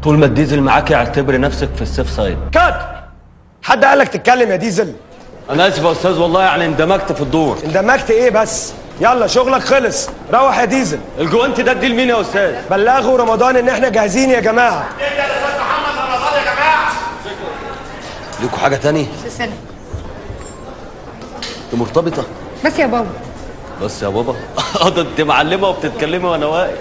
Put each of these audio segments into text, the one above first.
طول ما الديزل معاك اعتبري نفسك في السيف سايد كات حد قال لك تتكلم يا ديزل انا اسف يا استاذ والله يعني اندمجت في الدور اندمجت ايه بس يلا شغلك خلص روح يا ديزل الجوانتي ده اديه لمين يا استاذ بلغوا رمضان ان احنا جاهزين يا جماعه ليكوا حاجه تاني سنة انت مرتبطه بس يا بابا بس يا بابا اه ده انت معلمه وبتتكلمي وانا واقف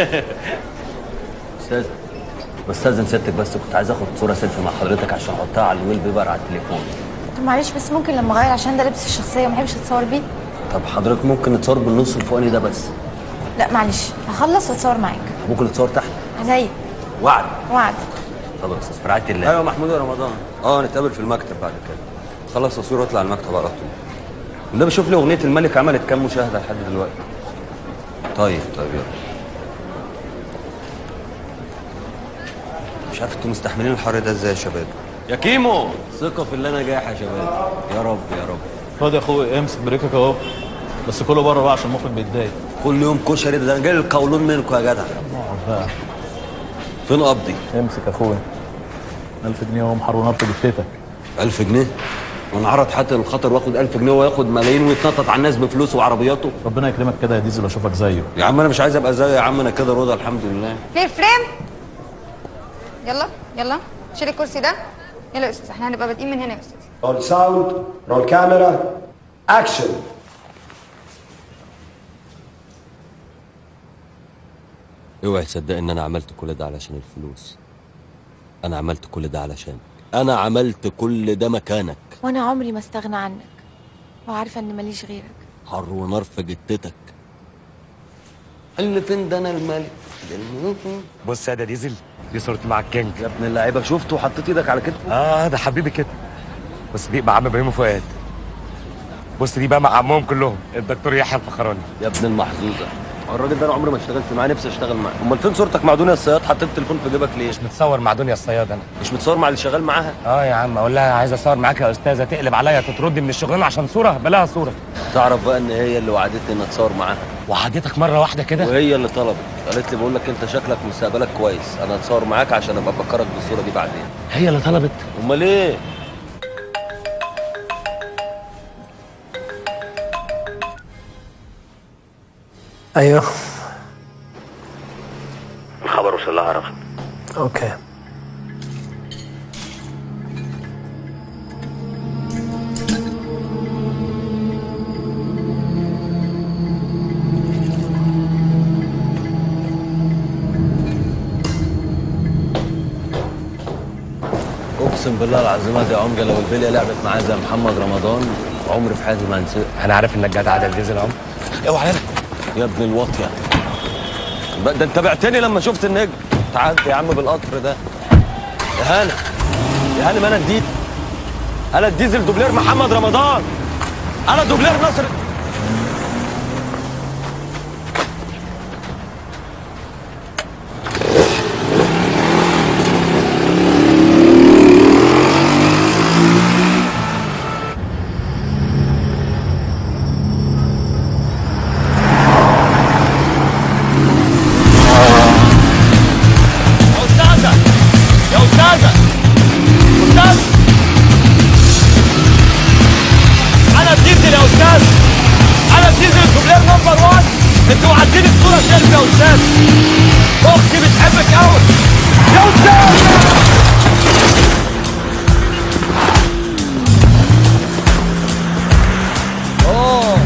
استاذ بستاذن سيادتك بس كنت عايز اخد صوره سيلفي مع حضرتك عشان احطها على الويل بيبر على التليفون طب معلش بس ممكن لما اغير عشان ده لبس الشخصيه وما بحبش اتصور بيه طب حضرتك ممكن نتصور بالنص الفوقاني ده بس لا معلش هخلص واتصور معاك ممكن نتصور تحت زي وعد وعد طب يا استاذ في رعايه الله ايوه محمود يا رمضان اه نتقابل في المكتب بعد كده خلص تصوير واطلع المكتب على طول ده بشوف لي اغنيه الملك عملت كام مشاهده لحد دلوقتي طيب طيب يلا مش عارف انتوا مستحملين الحر ده ازاي يا شباب يا كيمو ثقه في اللي انا جايح يا شباب يا رب يا رب خد يا اخوي امسك بريكك اهو بس كله بره بقى عشان المخرج بيتضايق كل يوم كشري ده انا جاي القولون منكم يا جدع بقى فين قبضي امسك يا اخويا 1000 جنيه اهو محر ونار في جثتك 1000 جنيه وانا عرض حتى الخطر واخد 1000 جنيه وياخد ملايين ويتنطط على الناس بفلوسه وعربياته ربنا يكرمك كده يا ديزل واشوفك زيه يا عم انا مش عايز ابقى زيه يا عم انا كده رضا الحمد لله كلير فريم يلا يلا شيل الكرسي ده يلا يا استاذ احنا هنبقى بادئين من هنا يا استاذ رول ساوند رول كاميرا اكشن اوعي تصدق ان انا عملت كل ده علشان الفلوس انا عملت كل ده علشان انا عملت كل ده مكانك وانا عمري ما استغنى عنك وعارفه ان ماليش غيرك حر ونار في جتتك اللي فين ده انا الملك بص يا ده ديزل دي صورتي مع الكينج يا ابن اللعيبه شفته وحطيت ايدك على كتفه اه ده حبيبي كده بص دي مع عم ابراهيم فؤاد بص دي بقى مع عمهم كلهم الدكتور يحيى الفخراني يا ابن المحظوظه الراجل ده انا عمري ما اشتغلت معاه نفسي اشتغل معاه امال فين صورتك مع دنيا الصياد حطيت التليفون في جيبك ليه متصور مع دنيا الصياد انا مش متصور مع اللي شغال معاها اه يا عم اقول لها عايز اصور معاك يا استاذه تقلب عليا تطردني من الشغلانه عشان صوره بلاها صوره تعرف بقى ان هي اللي وعدتني ان اتصور معاها وعدتك مره واحده كده وهي اللي طلبت قالت لي بقول لك انت شكلك مستقبلك كويس انا هتصور معاك عشان ابقى افكرك بالصوره دي بعدين هي اللي طلبت امال ايه ايوه الخبر وصل لها عرفت اوكي اقسم بالله العظيم يا عمجه لو البليه لعبت معايا زي محمد رمضان عمري في حياتي ما هنساه انا عارف انك جدع ده ديزل اهو اوعى هنا يا ابن الواطيه بقى ده انت بعتني لما شفت النجم تعال يا عم بالقطر ده يا هلا يا هلا ما انا الديزل انا الديزل دوبلير محمد رمضان انا دوبلير ناصر يا استاذه يا استاذه استاذ انا الديزل يا استاذ انا الديزل الدوبلير نمبر 1 انت وعدتني بصوره سيلفي يا استاذ اختي بتحبك قوي يا استاذ اوه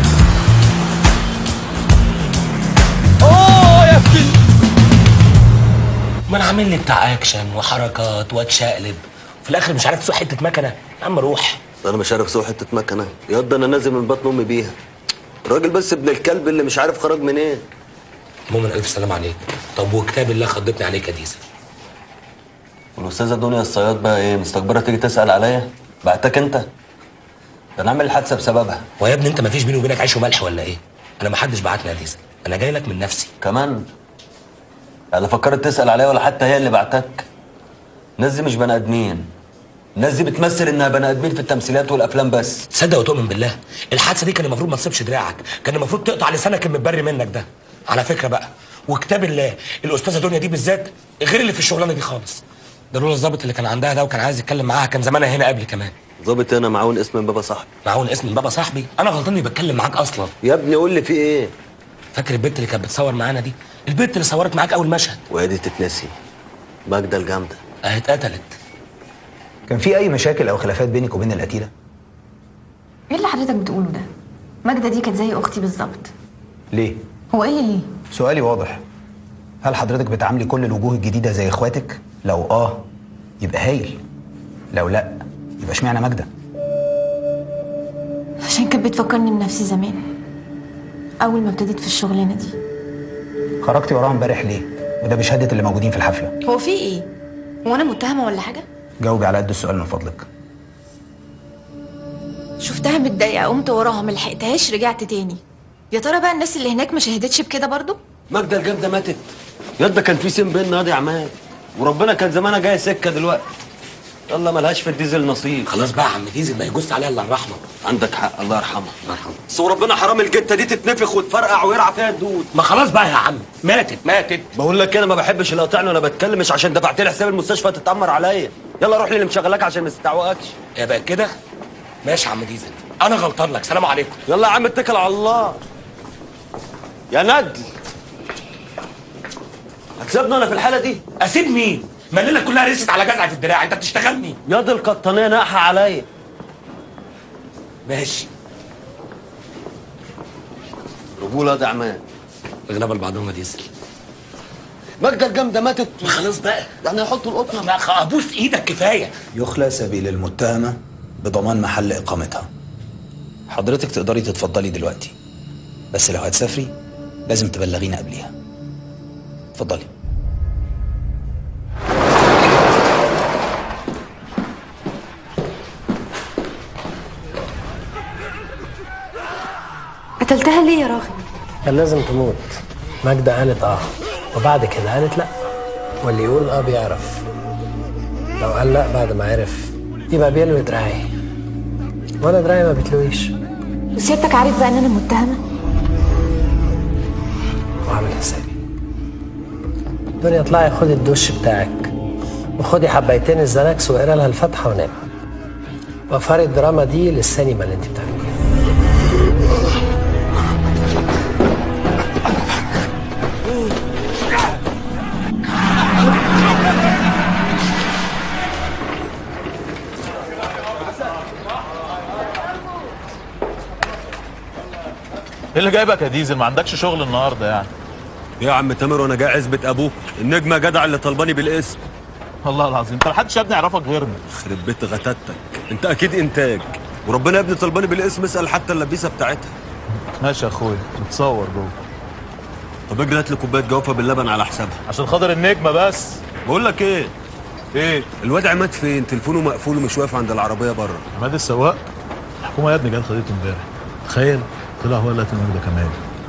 اوه يا ابني ما انا عامل لي بتاع اكشن وحركات واتشقلب في الاخر مش عارف تسوق حته مكنه يا عم روح انا مش عارف اسوق حته مكنه يا ده انا نازل من بطن امي بيها الراجل بس ابن الكلب اللي مش عارف خرج منين المهم الف سلام عليك طب وكتاب الله خضتني عليك يا ديزل والاستاذه دنيا الصياد بقى ايه مستكبره تيجي تسال عليا بعتك انت ده انا عامل الحادثه بسببها ويا ابني انت ما فيش بيني وبينك عيش وملح ولا ايه انا ما حدش بعتني يا ديزل انا جاي لك من نفسي كمان يعني فكرت تسال عليا ولا حتى هي اللي بعتك الناس دي مش بني ادمين الناس دي بتمثل انها بني ادمين في التمثيليات والافلام بس تصدق وتؤمن بالله الحادثه دي كان المفروض ما تصيبش دراعك كان المفروض تقطع لسانك المتبري منك ده على فكره بقى وكتاب الله الاستاذه دنيا دي بالذات غير اللي في الشغلانه دي خالص ده لولا الظابط اللي كان عندها ده وكان عايز يتكلم معاها كان زمانها هنا قبل كمان ظابط انا معاون اسم من بابا صاحبي معاون اسم من بابا صاحبي انا غلطان اني بتكلم معاك اصلا يا ابني قول لي في ايه فاكر البنت اللي كانت بتصور معانا دي البنت اللي صورت معاك اول مشهد وهي دي تتنسي ماجدة الجامدة اهي اتقتلت كان في اي مشاكل او خلافات بينك وبين القتيله ايه اللي حضرتك بتقوله ده ماجدة دي كانت زي اختي بالظبط ليه هو ايه اللي ليه سؤالي واضح هل حضرتك بتعاملي كل الوجوه الجديده زي اخواتك لو اه يبقى هايل لو لا يبقى اشمعنى ماجده عشان كانت بتفكرني بنفسي زمان اول ما ابتديت في الشغلانه دي خرجتي وراها امبارح ليه وده بشهاده اللي موجودين في الحفله هو في ايه هو انا متهمه ولا حاجه جاوبي على قد السؤال من فضلك شفتها متضايقه قمت وراها ما لحقتهاش رجعت تاني يا ترى بقى الناس اللي هناك ما شهدتش بكده برضو ماجدة الجامدة ماتت ياد ده كان في سين بيننا ياض يا عماد وربنا كان زمانها جايه سكه دلوقتي يلا ملهاش في الديزل نصيب خلاص بقى يا عم ديزل ما يجوز عليها الا الرحمه عندك حق الله يرحمها الله يرحمها بس وربنا حرام الجته دي تتنفخ وتفرقع ويرعى فيها الدود ما خلاص بقى يا عم ماتت ماتت بقول لك انا ما بحبش اللي قاطعني وانا بتكلم مش عشان دفعت لي حساب المستشفى تتامر عليا يلا روح لي اللي مشغلاك عشان ما تستعوقكش يا بقى كده ماشي يا عم ديزل انا غلطان لك سلام عليكم يلا يا عم اتكل على الله يا ندل هتسيبني انا في الحاله دي اسيب مين ما الليله كلها رست على جزعه الدراع انت بتشتغلني ياض القطانيه ناقحه عليا ماشي رجوله ده عماد اغلب بعضهم يا ديزل ماجدة الجامدة ماتت ما خلاص بقى يعني هيحطوا القطنة ما خ- ابوس ايدك كفايه يخلى سبيل المتهمه بضمان محل اقامتها حضرتك تقدري تتفضلي دلوقتي بس لو هتسافري لازم تبلغينا قبليها اتفضلي قتلتها ليه يا راغب كان لازم تموت ماجدة قالت اه وبعد كده قالت لا واللي يقول اه بيعرف لو قال لا بعد ما عرف يبقى بيلوي دراعي وانا دراعي ما بتلويش وسيادتك عارف بقى ان انا متهمه وعامل حسابي دنيا اطلعي خدي الدش بتاعك وخدي حبايتين الزناكس واقرا لها الفاتحه ونام وفري الدراما دي للسينما اللي انت بتعمليها ايه اللي جايبك يا ديزل ما عندكش شغل النهارده يعني يا عم تامر وانا جاي عزبة ابوك النجمة جدع اللي طلباني بالاسم والله العظيم انت محدش يا ابني يعرفك غيرنا خرب بيت غتاتك انت اكيد انتاج وربنا يا ابني طلباني بالاسم اسال حتى اللبيسه بتاعتها ماشي يا اخويا متصور جوه طب اجري هات لي كوبايه جوافه باللبن على حسابها عشان خاطر النجمه بس بقول لك ايه ايه الواد عماد فين تليفونه مقفول ومش واقف عند العربيه بره عماد السواق الحكومه يا ابني جت خدته امبارح تخيل طلع هو اللي قتل ماجدة كمان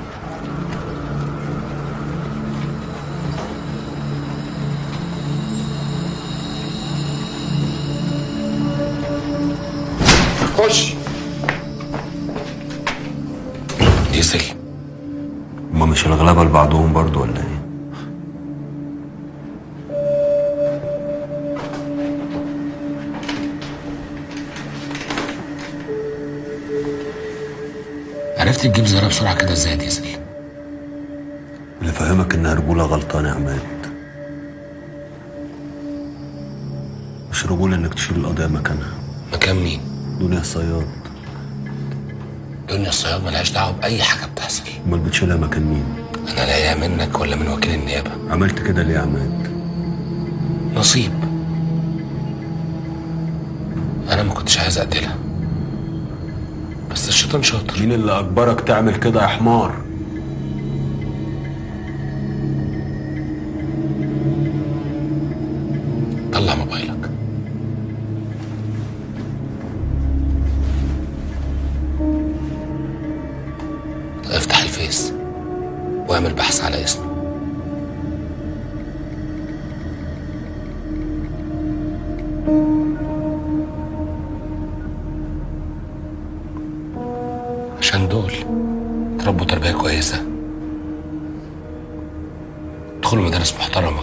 خش ديزل هما مش الغلابه لبعضهم برضو ولا ايه عرفت تجيب زياره بسرعه كده ازاي يا ديزل اللي فهمك ان رجوله غلطان يا عماد مش رجوله انك تشيل القضيه مكانها مكان مين دنيا الصياد دنيا الصياد ملهاش دعوه باي حاجه بتحصل امال بتشيلها مكان مين انا لاقيها منك ولا من وكيل النيابه عملت كده ليه يا عماد نصيب انا ما كنتش عايز اقتلها بس الشيطان شاطر مين اللي اجبرك تعمل كده يا حمار طلع موبايلك افتح الفيس واعمل بحث على اسمه عشان دول تربوا تربية كويسة يدخلوا مدارس محترمه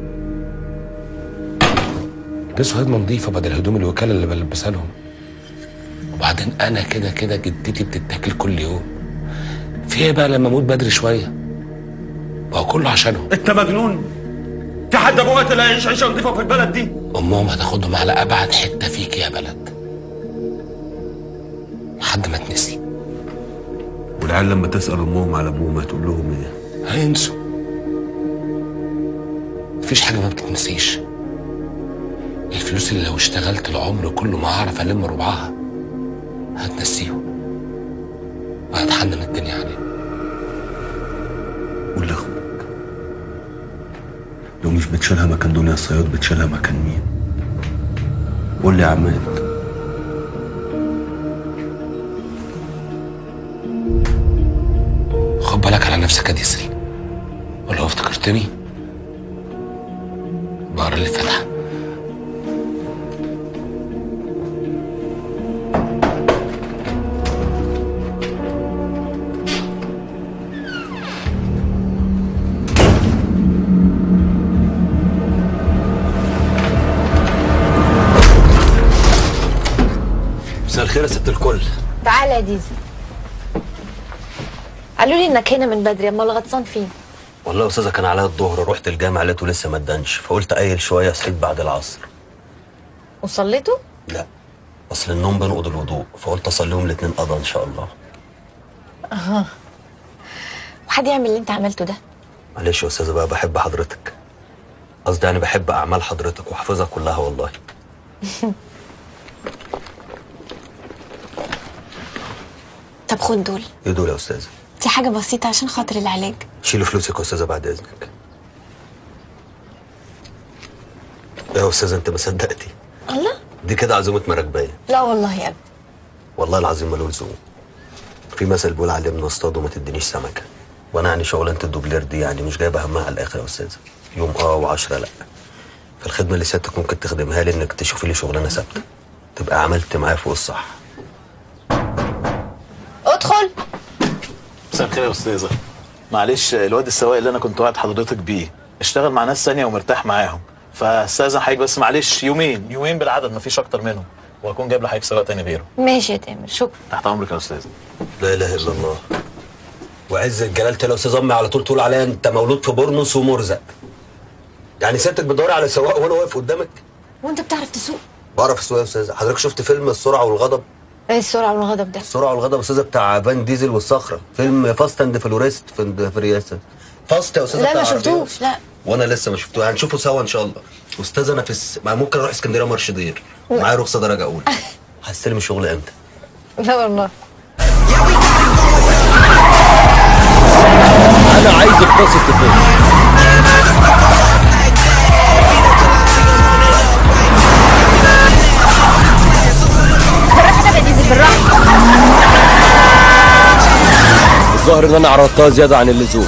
يلبسوا هدمه نظيفه بدل هدوم الوكاله اللي بلبسها لهم وبعدين انا كده كده جدتي بتتاكل كل يوم في ايه بقى لما اموت بدري شويه ما هو كله عشانهم انت مجنون في حد ابوه قتل هيعيش عيشه نظيفه في البلد دي امهم هتاخدهم على ابعد حته فيك يا بلد لحد ما تنسي والعيال لما تسأل أمهم على أبوهم هتقول لهم إيه؟ هينسوا مفيش حاجه ما بتتنسيش الفلوس اللي لو اشتغلت العمر كله ما هعرف الم ربعها هتنسيهم وهتحنن الدنيا عليهم قول لأخوك لو مش بتشيلها مكان دنيا الصياد بتشيلها مكان مين؟ قول لي يا عماد خد بالك على نفسك يا ديزل ولو افتكرتني بقرا لي الفاتحه مساء الخير يا ست الكل تعالى يا ديزل قالوا لي انك هنا من بدري امال غطسان فين والله يا استاذه كان عليا الظهر رحت الجامع لقيته لسه ما ادانش فقلت ايل شويه صحيت بعد العصر وصليتوا لا اصل النوم بنقض الوضوء فقلت اصليهم الاثنين قضى ان شاء الله اها وحد يعمل اللي انت عملته ده معلش يا استاذه بقى بحب حضرتك قصدي يعني بحب اعمال حضرتك وحافظها كلها والله طب خد دول ايه دول يا استاذه دي حاجه بسيطه عشان خاطر العلاج شيلوا فلوسك يا استاذه بعد اذنك يا استاذه انت ما صدقتي الله دي كده عزومه مراكبيه لا والله يا ابني والله العظيم ملوش لزوم في مثل بيقول علمنا اصطاد وما تدينيش سمكه وانا يعني شغلانه الدوبلير دي يعني مش جايبه همها على الاخر يا استاذه يوم اه وعشرة لا فالخدمه اللي سيادتك ممكن تخدمها لي انك تشوفي لي شغلانه ثابته تبقى عملت معايا فوق الصح ادخل مساء الخير يا استاذه معلش الواد السواق اللي انا كنت وعد حضرتك بيه اشتغل مع ناس ثانيه ومرتاح معاهم فاستاذن حضرتك بس معلش يومين يومين بالعدد مفيش اكتر منهم واكون جايب لحضرتك سواق تاني غيره ماشي يا تامر شكرا تحت امرك يا استاذ لا اله الا الله وعز الجلالة يا استاذ امي على طول تقول عليا انت مولود في بورنوس ومرزق يعني سيادتك بتدوري على سواق وانا واقف قدامك وانت بتعرف تسوق بعرف اسوق يا استاذ حضرتك شفت فيلم السرعه والغضب ايه السرعه والغضب ده السرعه والغضب يا استاذه بتاع فان ديزل والصخره فيلم فاست اند فلوريست في في رياسه فاست يا استاذه لا بتاع ما عربية. شفتوش لا وانا لسه ما شفتوه هنشوفه سوا ان شاء الله استاذ انا في الس... ما ممكن اروح اسكندريه مرشدير معايا رخصه درجه اولى هستلم الشغل امتى لا والله انا عايز اتصل تليفون بالراحه كده يا ديزل بالراحه الظاهر ان انا عرضتها زياده عن اللزوم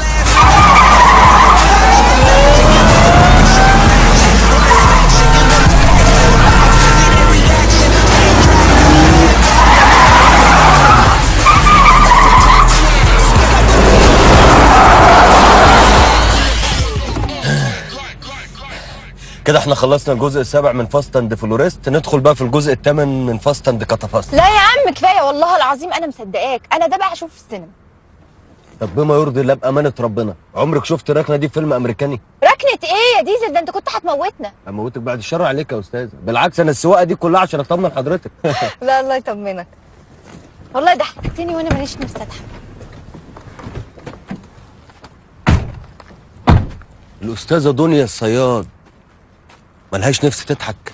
كده احنا خلصنا الجزء السابع من فاست اند فلوريست ندخل بقى في الجزء الثامن من فاست اند كاتافاست لا يا عم كفايه والله العظيم انا مصدقاك انا ده بقى هشوفه في السينما طب بما يرضي الله بامانه ربنا عمرك شفت الركنه دي في فيلم امريكاني ركنه ايه يا ديزل ده انت كنت هتموتنا اموتك بعد الشر عليك يا استاذ بالعكس انا السواقه دي كلها عشان اطمن حضرتك لا الله يطمنك والله ضحكتني وانا ماليش نفسي اضحك الاستاذه دنيا الصياد ملهاش نفس تضحك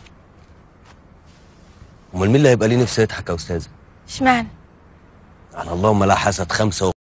امال مين اللي هيبقى ليه نفس يضحك يا استاذه اشمعنى على اللهم لا حسد خمسة